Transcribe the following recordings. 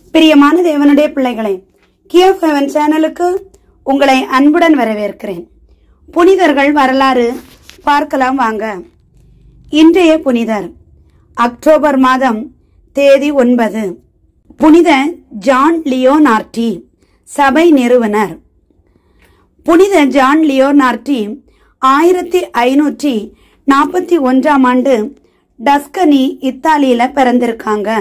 பிரியமான தேவனுடைய பிள்ளைகளே கியப் ஹெவன் சேனலுக்கு உங்களை அன்புடன் வரவேற்கிறேன் புனிதர்கள் வரலாறு பார்க்கலாம் வாங்க இன்றைய புனிதர் அக்டோபர் மாதம் தேதி ஒன்பது புனித ஜான் லியோனார்டி சபை நிறுவனர் புனித ஜான் லியோனார்டி ஆயிரத்தி ஐநூற்றி நாற்பத்தி ஒன்றாம் ஆண்டு டஸ்கனி இத்தாலியில பிறந்திருக்காங்க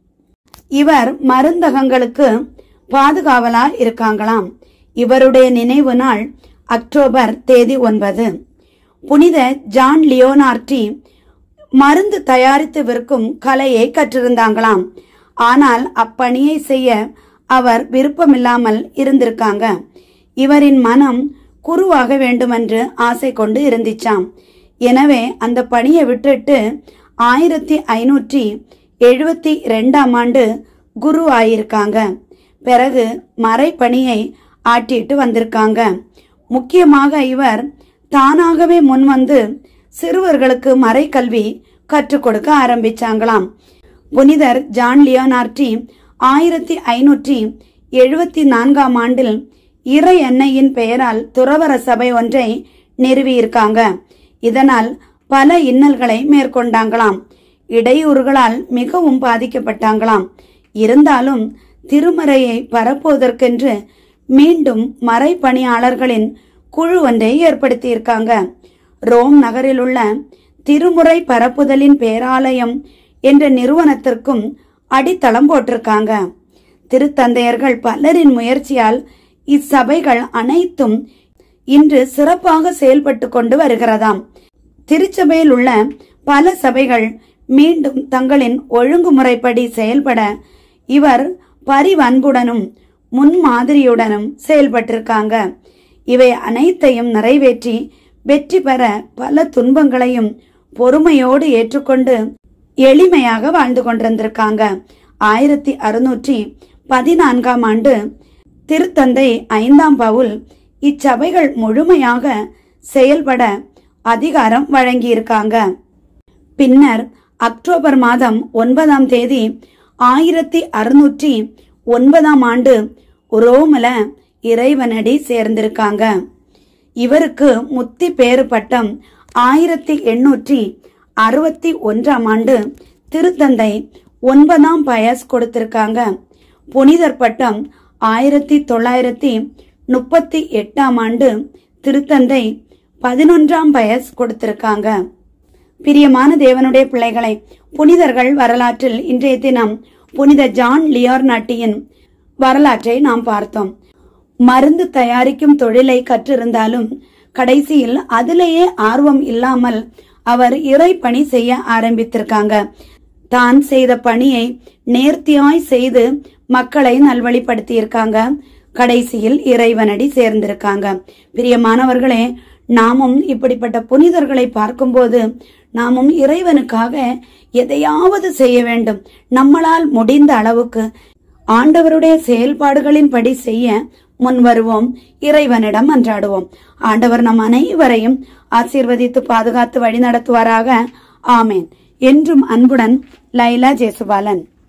இவர் மருந்தகங்களுக்கு பாதுகாவலா இருக்காங்களாம் இவருடைய நினைவு நாள் அக்டோபர் தேதி ஒன்பது புனித ஜான் லியோனார்டி மருந்து தயாரித்து விற்கும் கலையை கற்றிருந்தாங்களாம் ஆனால் அப்பணியை செய்ய அவர் விருப்பமில்லாமல் இருந்திருக்காங்க இவரின் மனம் குருவாக வேண்டுமென்று ஆசை கொண்டு இருந்துச்சாம் எனவே அந்த பணியை விட்டுட்டு ஆயிரத்தி ஐநூற்றி எழுபத்தி ரெண்டாம் ஆண்டு குரு ஆயிருக்காங்க பிறகு மறைப்பணியை ஆட்டிட்டு வந்திருக்காங்க முக்கியமாக இவர் தானாகவே முன்வந்து சிறுவர்களுக்கு மறைக்கல்வி கற்றுக் கொடுக்க ஆரம்பிச்சாங்களாம் புனிதர் ஜான் லியோனார்டி ஆயிரத்தி ஐநூற்றி எழுபத்தி நான்காம் ஆண்டில் இறை எண்ணெயின் பெயரால் துறவர சபை ஒன்றை நிறுவியிருக்காங்க இதனால் பல இன்னல்களை மேற்கொண்டாங்களாம் இடையூறுகளால் மிகவும் பாதிக்கப்பட்டாங்களாம் இருந்தாலும் திருமறையை பரப்புவதற்கென்று மீண்டும் மறைப்பணியாளர்களின் குழு ஒன்றை ஏற்படுத்தியிருக்காங்க ரோம் நகரில் உள்ள திருமுறை பரப்புதலின் பேராலயம் என்ற நிறுவனத்திற்கும் அடித்தளம் போட்டிருக்காங்க திருத்தந்தையர்கள் பலரின் முயற்சியால் இச்சபைகள் அனைத்தும் இன்று சிறப்பாக செயல்பட்டு கொண்டு வருகிறதாம் திருச்சபையில் உள்ள பல சபைகள் மீண்டும் தங்களின் ஒழுங்குமுறைப்படி செயல்பட இவர் பரிவன்புடனும் முன்மாதிரியுடனும் செயல்பட்டிருக்காங்க இவை அனைத்தையும் நிறைவேற்றி வெற்றி பெற பல துன்பங்களையும் பொறுமையோடு ஏற்றுக்கொண்டு எளிமையாக வாழ்ந்து கொண்டிருந்திருக்காங்க ஆயிரத்தி அறுநூற்றி பதினான்காம் ஆண்டு திருத்தந்தை ஐந்தாம் பவுல் இச்சபைகள் முழுமையாக செயல்பட அதிகாரம் வழங்கியிருக்காங்க பின்னர் அக்டோபர் மாதம் ஒன்பதாம் தேதி ஆயிரத்தி அறுநூற்றி ஒன்பதாம் ஆண்டு ரோம்ல இறைவனடி சேர்ந்திருக்காங்க இவருக்கு முத்தி பேறு பட்டம் ஆயிரத்தி எண்ணூற்றி அறுபத்தி ஒன்றாம் ஆண்டு திருத்தந்தை ஒன்பதாம் பயஸ் கொடுத்திருக்காங்க புனிதர் பட்டம் ஆயிரத்தி தொள்ளாயிரத்தி முப்பத்தி எட்டாம் ஆண்டு திருத்தந்தை பதினொன்றாம் பயஸ் கொடுத்திருக்காங்க பிரியமான தேவனுடைய பிள்ளைகளை புனிதர்கள் வரலாற்றில் இன்றைய தினம் புனித ஜான் லியோர்நாட்டியின் வரலாற்றை நாம் பார்த்தோம் மருந்து தயாரிக்கும் தொழிலை கற்றிருந்தாலும் கடைசியில் அதிலேயே ஆர்வம் இல்லாமல் அவர் இறை பணி செய்ய ஆரம்பித்திருக்காங்க தான் செய்த பணியை நேர்த்தியாய் செய்து மக்களை நல்வழிப்படுத்தியிருக்காங்க கடைசியில் இறைவனடி சேர்ந்திருக்காங்க பிரியமானவர்களே நாமும் இப்படிப்பட்ட புனிதர்களை பார்க்கும்போது நாமும் இறைவனுக்காக எதையாவது செய்ய வேண்டும் நம்மளால் முடிந்த அளவுக்கு ஆண்டவருடைய செயல்பாடுகளின்படி செய்ய முன் வருவோம் இறைவனிடம் அன்றாடுவோம் ஆண்டவர் நம் அனைவரையும் ஆசீர்வதித்து பாதுகாத்து வழிநடத்துவாராக ஆமேன் என்றும் அன்புடன் லைலா ஜேசுபாலன்